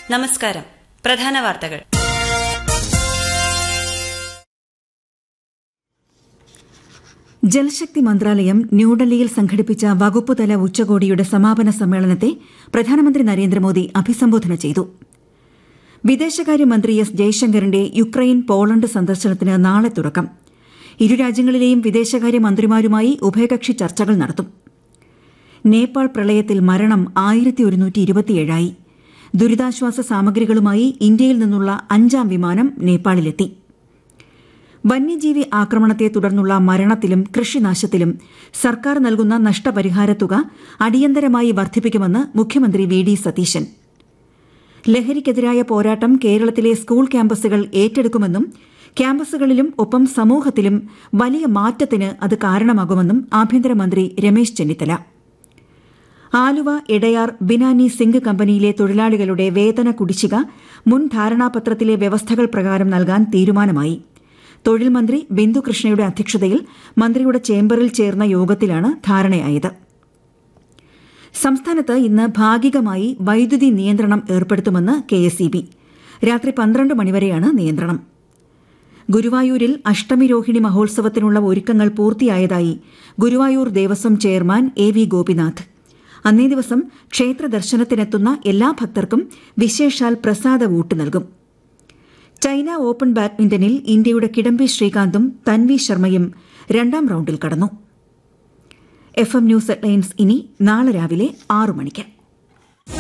നമസ്കാരം പ്രധാന വാർത്തകൾ ജൽശക്തി മന്ത്രാലയം ന്യൂഡൽഹിയിൽ സംഘടിപ്പിച്ച വകുപ്പുതല ഉച്ചകോടിയുടെ സമാപന സമ്മേളനത്തെ പ്രധാനമന്ത്രി നരേന്ദ്രമോദി അഭിസംബോധന ചെയ്തു വിദേശകാര്യമന്ത്രി എസ് ജയശങ്കറിന്റെ യുക്രൈൻ പോളണ്ട് സന്ദർശനത്തിന് നാളെ തുടക്കം ഇരു രാജ്യങ്ങളിലെയും വിദേശകാര്യമന്ത്രിമാരുമായി ഉഭയകക്ഷി ചർച്ചകൾ നടത്തും നേപ്പാൾ പ്രളയത്തിൽ മരണം ആയിരത്തി ഒരുന്നൂറ്റി ഇരുപത്തിയേഴായി ദുരിതാശ്വാസ സാമഗ്രികളുമായി ഇന്ത്യയിൽ നിന്നുള്ള അഞ്ചാം വിമാനം നേപ്പാളിലെത്തി വന്യജീവി ആക്രമണത്തെ തുടർന്നുള്ള മരണത്തിലും കൃഷിനാശത്തിലും സർക്കാർ നൽകുന്ന നഷ്ടപരിഹാരത്തുക അടിയന്തരമായി വർദ്ധിപ്പിക്കുമെന്ന് മുഖ്യമന്ത്രി വി ഡി സതീശൻ ലഹരിക്കെതിരായ പോരാട്ടം കേരളത്തിലെ സ്കൂൾ ക്യാമ്പസുകൾ ഏറ്റെടുക്കുമെന്നും ക്യാമ്പസുകളിലും ഒപ്പം സമൂഹത്തിലും വലിയ മാറ്റത്തിന് അത് കാരണമാകുമെന്നും ആഭ്യന്തരമന്ത്രി രമേശ് ചെന്നിത്തല ആലുവ എടയാർ ബിനാനി സിംഗ് കമ്പനിയിലെ തൊഴിലാളികളുടെ വേതന കുടിശ്ശിക മുൻ ധാരണാപത്രത്തിലെ വ്യവസ്ഥകൾ പ്രകാരം നൽകാൻ തീരുമാനമായി തൊഴിൽ മന്ത്രി ബിന്ദു കൃഷ്ണയുടെ അധ്യക്ഷതയിൽ മന്ത്രിയുടെ ചേംബറിൽ ചേർന്ന യോഗത്തിലാണ് ധാരണയായത് സംസ്ഥാനത്ത് ഇന്ന് ഭാഗികമായി വൈദ്യുതി നിയന്ത്രണം ഏർപ്പെടുത്തുമെന്ന് കെഎസ്ഇബി രാത്രി പന്ത്രണ്ട് മണിവരെയാണ് നിയന്ത്രണം ഗുരുവായൂരിൽ അഷ്ടമിരോഹിണി മഹോത്സവത്തിനുള്ള ഒരുക്കങ്ങൾ പൂർത്തിയായതായി Guruvayur Devaswom chairman A V Gopinath അന്നേ ദിവസം ക്ഷേത്ര ദർശനത്തിനെത്തുന്ന എല്ലാ ഭക്തർക്കും വിശേഷാൽ പ്രസാദ വൂട്ട് നൽകും ചൈന ഓപ്പൺ ബാഡ്മിന്റണിൽ ഇന്ത്യയുടെ കിഡംബി ശ്രീകാന്തും തൻവി ശർമ്മയും രണ്ടാം റൌണ്ടിൽ കടന്നു എഫ് എം ന്യൂസ് ഹെഡ്ലൈൻസ് ഇനി നാളെ രാവിലെ ആറു മണിക്ക്